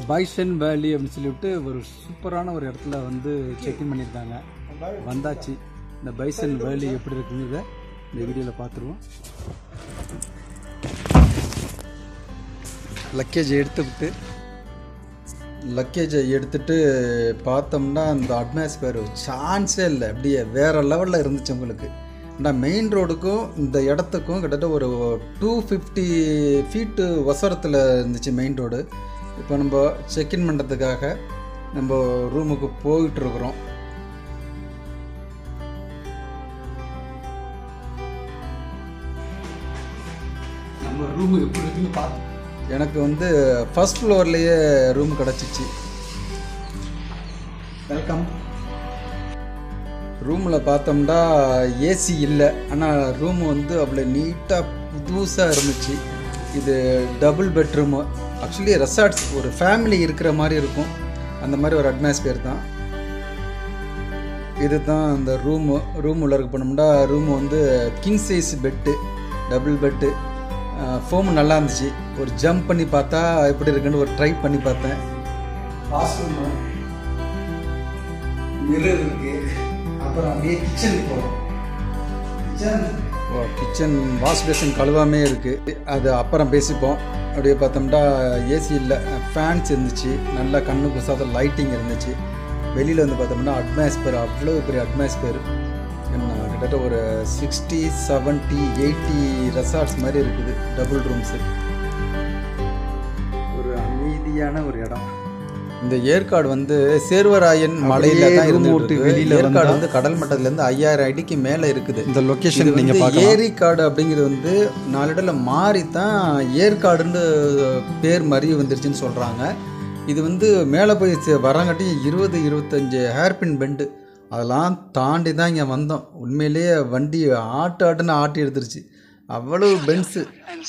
bison வேலி அப்படின்னு சொல்லிவிட்டு ஒரு சூப்பரான ஒரு இடத்துல வந்து செக்இன் பண்ணியிருக்காங்க வந்தாச்சு இந்த பைசன் வேலி எப்படி இருக்குங்கிறத இந்த வீடியோவில் பார்த்துருவோம் லக்கேஜ் எடுத்துக்கிட்டு லக்கேஜை எடுத்துட்டு பார்த்தோம்னா அந்த அட்மாஸ்பியர் சான்ஸே இல்லை அப்படியே வேறு லெவலில் இருந்துச்சு உங்களுக்கு ஆனால் மெயின் ரோடுக்கும் இந்த இடத்துக்கும் கிட்டத்தட்ட ஒரு டூ ஃபிஃப்டி ஃபீட்டு ஒசரத்தில் இருந்துச்சு மெயின் ரோடு இப்போ நம்ம செக்இன் பண்ணுறதுக்காக நம்ம ரூமுக்கு போயிட்டுருக்குறோம் நம்ம ரூம் எப்படி இருக்குன்னு பார்த்து எனக்கு வந்து ஃபர்ஸ்ட் ஃப்ளோர்லேயே ரூம் கிடச்சிச்சு வெல்கம் ரூமில் பார்த்தோம்னா ஏசி இல்லை ஆனால் ரூம் வந்து அவ்வளோ நீட்டாக புதுசாக இருந்துச்சு இது டபுள் பெட்ரூமு ஆக்சுவலி ரெசார்ட்ஸ் ஒரு ஃபேமிலி இருக்கிற மாதிரி இருக்கும் அந்த மாதிரி ஒரு அட்மாஸ்பியர் தான் இது தான் அந்த ரூமு ரூம் உள்ள இருக்க போனோம்னா ரூம் வந்து king size bed double bed foam நல்லா இருந்துச்சு ஒரு ஜம்ப் பண்ணி பார்த்தா எப்படி இருக்குன்னு ஒரு ட்ரை பண்ணி பார்த்தேன் வாஷ்ரூம் மிரர் இருக்கு அப்புறம் அப்படியே கிச்சனுக்கு போகிறோம் கிச்சன் ஓ கிச்சன் வாஷ் பேஷன் கழுவாமே இருக்குது அது அப்புறம் பேசிப்போம் அப்படியே பார்த்தோம்னா ஏசி இல்லை ஃபேன்ஸ் இருந்துச்சு நல்லா கண்ணு குசாத லைட்டிங் இருந்துச்சு வெளியில் வந்து பார்த்தோம்னா அட்மாஸ்பியர் அவ்வளோ பெரிய அட்மாஸ்பியர் என்ன கிட்டத்தட்ட ஒரு சிக்ஸ்டி செவன்ட்டி எயிட்டி ரெசார்ட்ஸ் மாதிரி இருக்குது டபுள் ரூம்ஸு ஒரு அமைதியான ஒரு இடம் இந்த ஏற்காடு வந்து சேர்வராயன் மலையில தான் இருந்து வெளியில ஏற்காடு வந்து கடல் மட்டத்துல ஐயாயிரம் அடிக்கு மேல இருக்குது இந்த லொக்கேஷன் இது நீங்க வந்து பார்க்கலாம் ஏரிக்காடு அப்படிங்கிறது வந்து நாளிடல மாறி தான் ஏற்காடுன்னு பேர் மறி வந்துருச்சுன்னு சொல்கிறாங்க இது வந்து மேலே போய் சே- வரங்காட்டி இருபது இருபத்தஞ்சு ஹேர்பின் பெண்டு அதெல்லாம் தாண்டி தான் இங்கே வந்தோம் உண்மையிலேயே வண்டி ஆட்டு ஆட்டுன்னு ஆட்டி எடுத்துருச்சு அவ்வளவு பென்ஸு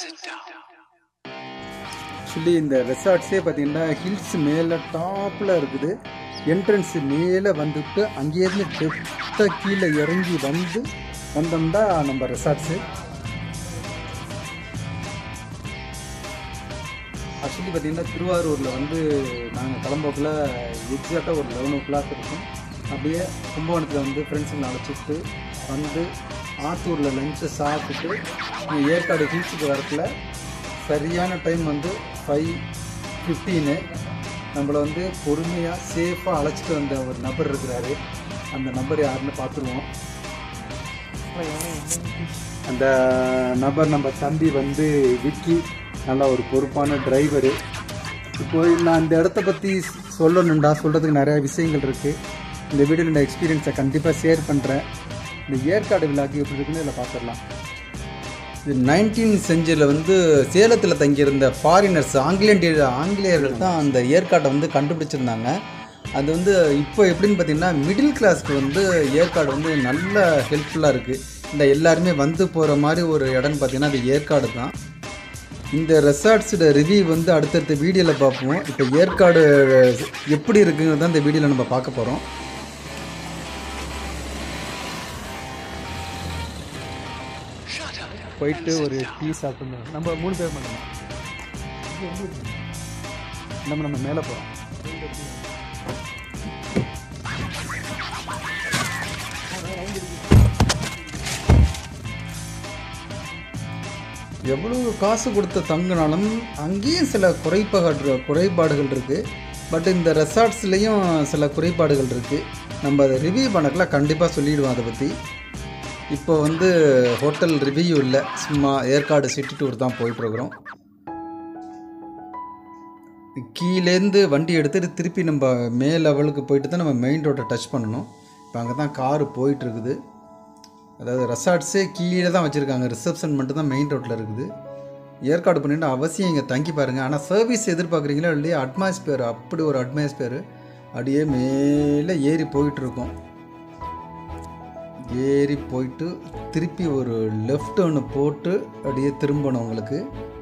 ஆக்சுவலி இந்த ரெசார்ட்ஸே பார்த்தீங்கன்னா ஹில்ஸ் மேலே டாப்பில் இருக்குது என்ட்ரன்ஸ் மேலே வந்துட்டு அங்கேருந்து டெப்த்தாக கீழே இறங்கி வந்து வந்தோம்னா நம்ம ரெசார்ட்ஸு ஆக்சுவலி பார்த்தீங்கன்னா திருவாரூரில் வந்து நாங்கள் கிளம்பக்குள்ள எக்ஸாக்டாக ஒரு லெவன் ஓ கிளாக் இருக்கும் அப்படியே கும்பகோணத்தில் வந்து ஃப்ரெண்ட்ஸுங்களை அழைச்சிட்டு வந்து ஆத்தூரில் லஞ்சை சாப்பிட்டுட்டு இங்க ஏற்காடு ஹில்ஸுக்கு வரக்குள்ள சரியான டைம் வந்து ஃபைவ் ஃபிஃப்டீனு நம்மளை வந்து பொறுமையாக சேஃபாக அழைச்சிட்டு வந்த ஒரு நபர் இருக்கிறாரு அந்த நபர் யாருன்னு பார்த்துருவோம் அந்த நபர் நம்ம தம்பி வந்து விக்கி நல்ல ஒரு பொறுப்பான டிரைவரு இப்போ நான் இந்த இடத்த பற்றி சொல்லணும்டா சொல்கிறதுக்கு நிறைய விஷயங்கள் இருக்குது இந்த வீடியோவில் இந்த எக்ஸ்பீரியன்ஸை கண்டிப்பாக ஷேர் பண்ணுறேன் இந்த ஏற்காடு விழாக்கு எப்படி இருக்குன்னு இதில் பார்த்துடலாம் இது நைன்டீன் செஞ்சுரியில் வந்து சேலத்தில் தங்கியிருந்த ஃபாரினர்ஸ் ஆங்கிலேய ஆங்கிலேயர்கள் தான் அந்த ஏற்காட்டை வந்து கண்டுபிடிச்சிருந்தாங்க அது வந்து இப்போ எப்படின்னு பார்த்தீங்கன்னா மிடில் கிளாஸ்க்கு வந்து ஏற்காடு வந்து நல்ல ஹெல்ப்ஃபுல்லாக இருக்குது இந்த எல்லாருமே வந்து போகிற மாதிரி ஒரு இடம்னு பார்த்தீங்கன்னா அது ஏற்காடு தான் இந்த ரெசார்ட்ஸோட ரிவ்யூ வந்து அடுத்தடுத்த வீடியோவில் பார்ப்போம் இப்போ ஏற்காடு எப்படி இருக்குங்கிறது தான் இந்த வீடியோவில் நம்ம பார்க்க போகிறோம் போயிட்டு ஒரு டீ சாப்பிட்டு நம்ம மூணு பேர் மட்டும் நம்ம நம்ம மேலே போகிறோம் எவ்வளவு காசு கொடுத்து தங்கினாலும் அங்கேயும் சில குறைபாடு குறைபாடுகள் இருக்குது பட் இந்த ரெசார்ட்ஸ்லேயும் சில குறைபாடுகள் இருக்குது நம்ம அதை ரிவ்யூ பண்ணக்கல கண்டிப்பாக சொல்லிடுவோம் அதை பற்றி இப்போ வந்து ஹோட்டல் ரிவ்யூ இல்லை சும்மா ஏற்காடு சிட்டி டூர் தான் போயிட்டுருக்குறோம் கீழேருந்து வண்டி எடுத்துட்டு திருப்பி நம்ம மே லெவலுக்கு போயிட்டு தான் நம்ம மெயின் ரோட்டை டச் பண்ணணும் இப்போ அங்கே தான் காரு போயிட்டுருக்குது அதாவது ரெசார்ட்ஸே கீழே தான் வச்சுருக்காங்க ரிசப்ஷன் மட்டும் தான் மெயின் ரோட்டில் இருக்குது ஏற்காடு பண்ணிட்டு அவசியம் இங்கே தங்கி பாருங்கள் ஆனால் சர்வீஸ் எதிர்பார்க்குறீங்களோ இல்லையா அட்மாஸ்பியர் அப்படி ஒரு அட்மாஸ்பியர் அப்படியே மேலே ஏறி போயிட்டுருக்கோம் ஏறி போயிட்டு திருப்பி ஒரு லெஃப்ட் ஒன்று போட்டு அப்படியே திரும்பணும் உங்களுக்கு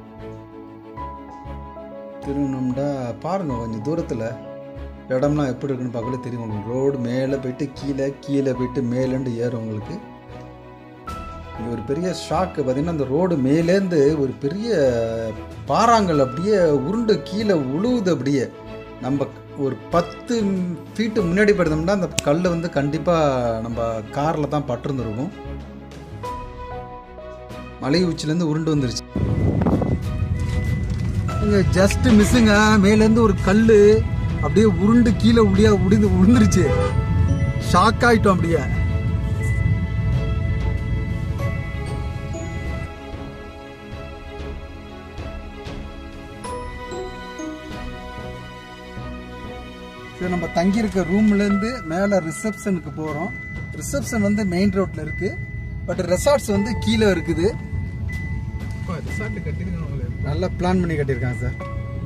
திரும்பணும்டா பாருங்கள் கொஞ்சம் தூரத்தில் இடம்லாம் எப்படி இருக்குன்னு பார்க்கல தெரியும் உங்களுக்கு ரோடு மேலே போயிட்டு கீழே கீழே போயிட்டு மேலேண்டு ஏறும் உங்களுக்கு இங்க ஒரு பெரிய ஷாக்கு பார்த்தீங்கன்னா அந்த ரோடு மேலேருந்து ஒரு பெரிய பாறாங்கல் அப்படியே உருண்டு கீழே உழுவுது அப்படியே நம்ம ஒரு பத்து ஃபீட்டு முன்னாடி போயிருந்தோம்னா அந்த கல் வந்து கண்டிப்பாக நம்ம காரில் தான் பட்டிருந்துருக்கும் மலை உச்சிலேருந்து உருண்டு வந்துருச்சு இங்கே ஜஸ்ட் மிஸ்ஸுங்க மேலேருந்து ஒரு கல் அப்படியே உருண்டு கீழே உளியா உடிந்து உளுந்துருச்சு ஷாக் ஆயிட்டோம் அப்படியே சரி நம்ம தங்கியிருக்க ரூம்லேருந்து மேலே ரிசப்ஷனுக்கு போகிறோம் ரிசப்ஷன் வந்து மெயின் ரோட்டில் இருக்குது பட் ரெசார்ட்ஸ் வந்து கீழே இருக்குது ரிசார்ட் கட்டிருக்காங்களே நல்லா பிளான் பண்ணி கட்டியிருக்காங்க சார்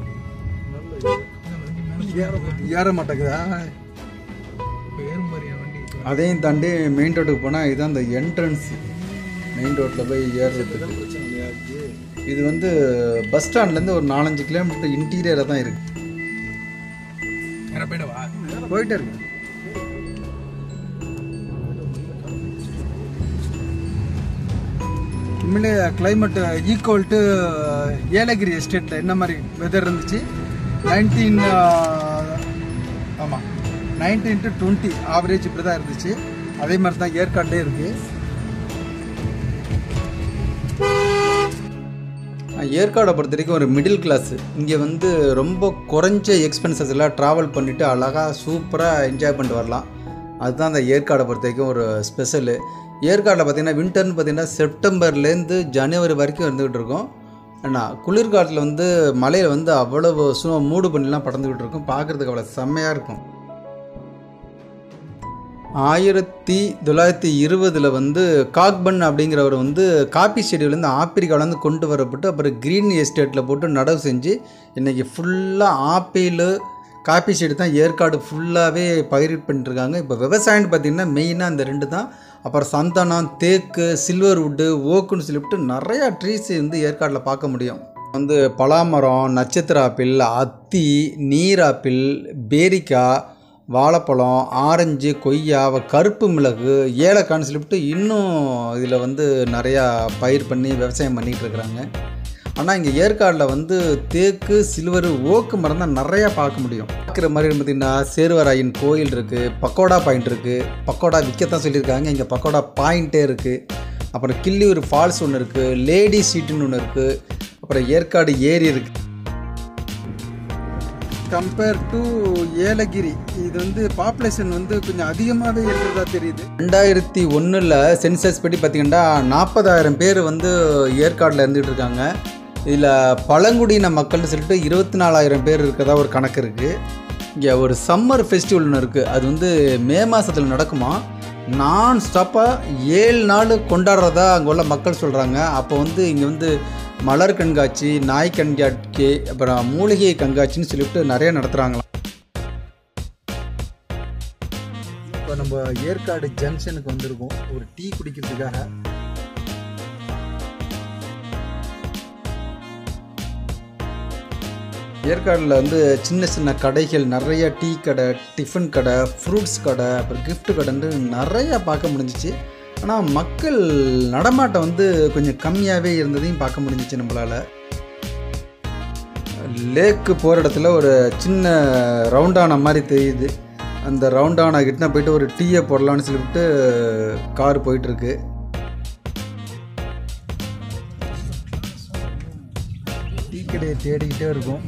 நல்ல ஏற மாட்டேங்குதா இப்போ ஏறும் பாரு என் வண்டி அதையும் தாண்டி மெயின் ரோட்டுக்கு போனால் இதுதான் அந்த என்ட்ரன்ஸ் மெயின் ரோட்டில் போய் ஏறுறதுக்கு பிரச்சனை இல்லையா இது வந்து பஸ் ஸ்டாண்ட்லேருந்து ஒரு நாலஞ்சு கிலோமீட்டர் இன்டீரியரில் தான் இருக்குது வேற போயிடவா போயிட்டே இருக்கு உண்மையிலே கிளைமேட் ஈக்குவல் டு ஏலகிரி எஸ்டேட்டில் என்ன மாதிரி வெதர் இருந்துச்சு நைன்டீன் ஆமாம் நைன்டீன் டு டுவெண்ட்டி ஆவரேஜ் இப்படி தான் இருந்துச்சு அதே மாதிரி தான் ஏற்காட்டிலே இருக்குது ஏற்காடை பொறுத்த வரைக்கும் ஒரு மிடில் கிளாஸ் இங்கே வந்து ரொம்ப குறைஞ்ச எக்ஸ்பென்சஸ் எல்லாம் ட்ராவல் பண்ணிவிட்டு அழகாக சூப்பராக என்ஜாய் பண்ணிட்டு வரலாம் அதுதான் அந்த ஏற்காடை பொறுத்த வரைக்கும் ஒரு ஸ்பெஷலு ஏற்காடில் பார்த்திங்கன்னா வின்டர்னு பார்த்திங்கன்னா செப்டம்பர்லேருந்து ஜனவரி வரைக்கும் இருந்துக்கிட்டு இருக்கோம் ஏன்னா குளிர்காலத்தில் வந்து மலையில் வந்து அவ்வளவு சூ மூடு பண்ணிலாம் படந்துக்கிட்டு இருக்கும் பார்க்குறதுக்கு அவ்வளோ செம்மையாக இருக்கும் ஆயிரத்தி தொள்ளாயிரத்தி இருபதில் வந்து காக்பன் அப்படிங்கிறவர் வந்து காப்பி செடியிலேருந்து ஆப்பிரிக்காவிலேருந்து கொண்டு வரப்பட்டு அப்புறம் க்ரீன் எஸ்டேட்டில் போட்டு நடவு செஞ்சு இன்றைக்கி ஃபுல்லாக ஆப்பிள் காப்பி செடி தான் ஏற்காடு ஃபுல்லாகவே பயிரிட் பண்ணிட்டுருக்காங்க இப்போ விவசாயம்னு பார்த்திங்கன்னா மெயினாக அந்த ரெண்டு தான் அப்புறம் சந்தனம் தேக்கு சில்வர் வுட்டு ஓக்குன்னு சொல்லிவிட்டு நிறையா ட்ரீஸ் வந்து ஏற்காட்டில் பார்க்க முடியும் வந்து பலாமரம் நட்சத்திர ஆப்பிள் அத்தி நீர் ஆப்பிள் பேரிக்காய் வாழைப்பழம் ஆரஞ்சு கொய்யா வ- கருப்பு மிளகு ஏலக்கான்னு சொல்லிவிட்டு இன்னும் இதில் வந்து நிறையா பயிர் பண்ணி விவசாயம் பண்ணிகிட்டு இருக்கிறாங்க ஆனால் இங்கே ஏற்காடில் வந்து தேக்கு சில்வர் ஓக்கு மரம் தான் நிறையா பார்க்க முடியும் பார்க்குற மாதிரி பார்த்திங்கன்னா சேர்வராயன் கோயில் இருக்குது பக்கோடா பாயிண்ட் இருக்குது பக்கோடா விற்கத்தான் சொல்லியிருக்காங்க இங்கே பக்கோடா பாயிண்ட்டே இருக்குது அப்புறம் கிள்ளியூர் ஃபால்ஸ் ஒன்று இருக்குது லேடி சீட்டுன்னு ஒன்று இருக்குது அப்புறம் ஏற்காடு ஏரி இருக்குது கம்பேர் டு ஏலகிரி இது வந்து பாப்புலேஷன் வந்து கொஞ்சம் அதிகமாகவே இருக்கிறதா தெரியுது ரெண்டாயிரத்தி ஒன்றில் சென்சஸ் படி பார்த்திங்கன்னா நாற்பதாயிரம் பேர் வந்து ஏற்காடில் இருந்துகிட்டு இருக்காங்க இதில் பழங்குடியின மக்கள்னு சொல்லிட்டு இருபத்தி நாலாயிரம் பேர் இருக்கிறதா ஒரு கணக்கு இருக்குது இங்கே ஒரு சம்மர் ஃபெஸ்டிவல் ஒன்று இருக்குது அது வந்து மே மாதத்தில் நடக்குமா நான் ஸ்டாப்பாக ஏழு நாள் கொண்டாடுறதா அங்கே உள்ள மக்கள் சொல்கிறாங்க அப்போ வந்து இங்கே வந்து மலர் கண்காட்சி நாய் கண்காட்சி அப்புறம் மூலிகை கண்காட்சின்னு சொல்லிட்டு நிறைய நடத்துகிறாங்களாம் இப்போ நம்ம ஏற்காடு ஜங்ஷனுக்கு வந்திருக்கோம் ஒரு டீ குடிக்கிறதுக்காக ஏற்காடில் வந்து சின்ன சின்ன கடைகள் நிறைய டீ கடை டிஃபன் கடை ஃப்ரூட்ஸ் கடை அப்புறம் gift கடைன்னு நிறையா பார்க்க முடிஞ்சிச்சு ஆனால் மக்கள் நடமாட்டம் வந்து கொஞ்சம் கம்மியாகவே இருந்ததையும் பார்க்க முடிஞ்சிச்சு நம்மளால் லேக்கு போகிற இடத்துல ஒரு சின்ன ரவுண்டான மாதிரி தெரியுது அந்த ரவுண்டான கிட்ட போயிட்டு ஒரு டீயை போடலான்னு சொல்லிவிட்டு கார் போயிட்டுருக்கு டீ கடையை தேடிக்கிட்டே இருக்கும்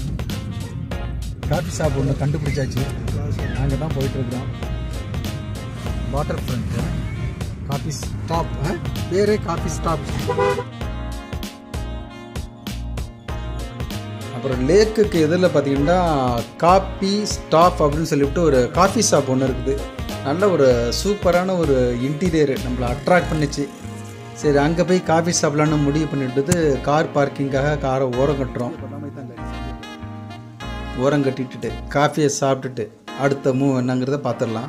காஃபி ஷாப் ஒன்று கண்டுபிடிச்சாச்சு நாங்கள் தான் போயிட்டுருக்குறோம் வாட்டர் ஃப்ரண்ட்டு காஃபி ஸ்டாப் பேரே காஃபி ஸ்டாப் அப்புறம் லேக்குக்கு எதிரில் பார்த்தீங்கன்னா காப்பி ஸ்டாப் அப்படின்னு சொல்லிவிட்டு ஒரு காஃபி ஷாப் ஒன்று இருக்குது நல்ல ஒரு சூப்பரான ஒரு இன்டீரியர் நம்மளை அட்ராக்ட் பண்ணிச்சு சரி அங்கே போய் காஃபி ஷாப்லான்னு முடிவு பண்ணிட்டு கார் பார்க்கிங்காக காரை ஓரம் கட்டுறோம் ஓரம் கட்டிட்டுட்டு காஃபியை சாப்பிட்டுட்டு அடுத்த மூவ் என்னங்கிறத பார்த்துடலாம்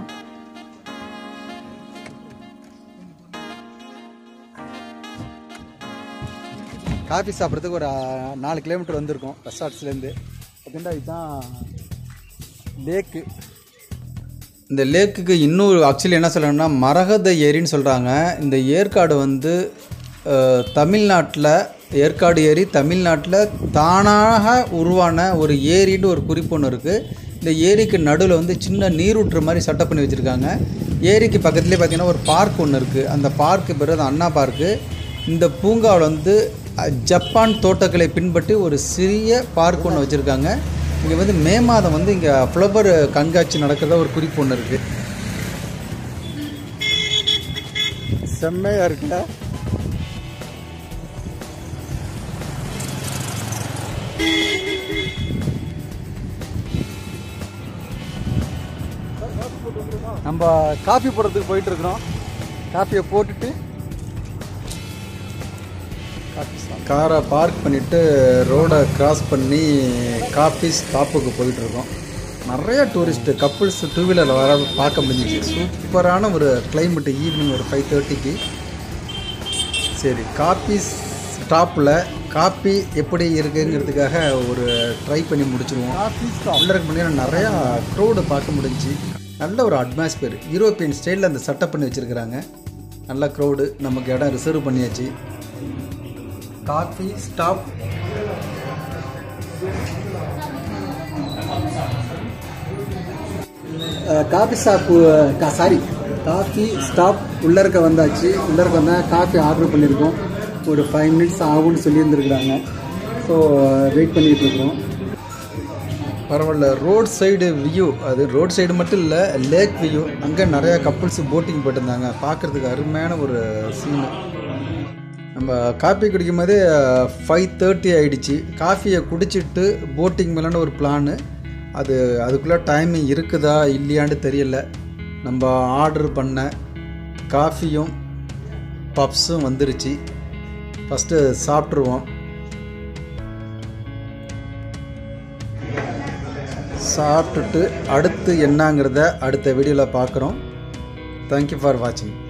காஃபி சாப்பிட்றதுக்கு ஒரு அஹ், நாலு கிலோமீட்டர் வந்திருக்கோம் ரெசார்ட்ஸ்லேருந்து அப்படின்னா இதுதான் லேக்கு இந்த லேக்குக்கு இன்னொரு ஆக்சுவலி என்ன சொல்லணும்னா மரகத ஏரின்னு சொல்கிறாங்க இந்த ஏற்காடு வந்து தமிழ்நாட்டில் ஏற்காடு ஏரி தமிழ்நாட்டில் தானாக உருவான ஒரு ஏரின்னு ஒரு குறிப்பு ஒன்று இருக்குது இந்த ஏரிக்கு நடுவில் வந்து சின்ன நீரூற்று மாதிரி செட்டப் பண்ணி வச்சுருக்காங்க ஏரிக்கு பக்கத்துலேயே பார்த்தீங்கன்னா ஒரு பார்க் ஒன்று இருக்குது அந்த பார்க்கு பேர் அது அண்ணா பார்க்கு இந்த பூங்காவில் வந்து அஹ், ஜப்பான் தோட்டக்கலை பின்பற்றி ஒரு சிறிய பார்க் ஒன்று வச்சுருக்காங்க இங்கே வந்து மே மாதம் வந்து இங்கே ஃப்ளவர் கண்காட்சி நடக்கிறதா ஒரு குறிப்பு ஒன்று இருக்குது செம்மையாக இருக்குல்ல நம்ம காஃபி போடுறதுக்கு போயிட்டு இருக்கிறோம் காஃபியை போட்டுட்டு காரை பார்க் பண்ணிவிட்டு ரோடை கிராஸ் பண்ணி காஃபி ஸ்டாப்புக்கு போயிட்டுருக்கோம் நிறைய டூரிஸ்ட்டு கப்புள்ஸ் டூ வீலரில் வர பார்க்க முடிஞ்சிச்சு சூப்பரான ஒரு climate ஈவினிங் ஒரு ஃபைவ் தேர்ட்டிக்கு சரி காப்பி ஸ்டாப்பில் காப்பி எப்படி இருக்குங்கிறதுக்காக ஒரு ட்ரை பண்ணி முடிச்சிருவோம் உள்ள இருக்க முடியாது நிறையா க்ரௌடு பார்க்க முடிஞ்சுச்சு நல்ல ஒரு அட்மாஸ்பியர் யூரோப்பியன் ஸ்டைலில் அந்த செட்டப் பண்ணி வச்சுருக்கிறாங்க நல்ல க்ரௌடு நமக்கு இடம் ரிசர்வ் பண்ணியாச்சு coffee stop coffee shop sorry coffee stop உள்ள இருக்க வந்தாச்சு உள்ள இருக்க வந்தால் காஃபி ஆர்டர் பண்ணியிருக்கோம் ஒரு ஃபைவ் மினிட்ஸ் ஆகும்னு சொல்லியிருந்துருக்குறாங்க ஸோ வெயிட் பண்ணிகிட்டு இருக்கிறோம் பரவாயில்ல ரோட் சைடு வியூ அது ரோட் சைடு மட்டும் இல்லை லேக் வியூ அங்கே நிறையா கப்புள்ஸ் போட்டிங் போட்டிருந்தாங்க பார்க்குறதுக்கு அருமையான ஒரு சீனு நம்ம காஃபி குடிக்கும் போதே ஃபைவ் தேர்ட்டி ஆயிடுச்சு காஃபியை குடிச்சிட்டு போட்டிங் மேலான ஒரு பிளானு அது அதுக்குள்ளே டைமிங் இருக்குதா இல்லையான்னு தெரியல நம்ம ஆர்டர் பண்ண காஃபியும் பப்ஸும் வந்துருச்சு ஃபஸ்ட்டு சாப்பிட்ருவோம் சாப்பிட்டுட்டு அடுத்து என்னங்கிறத அடுத்த வீடியோவில் பார்க்குறோம் தேங்க்யூ ஃபார் வாட்சிங்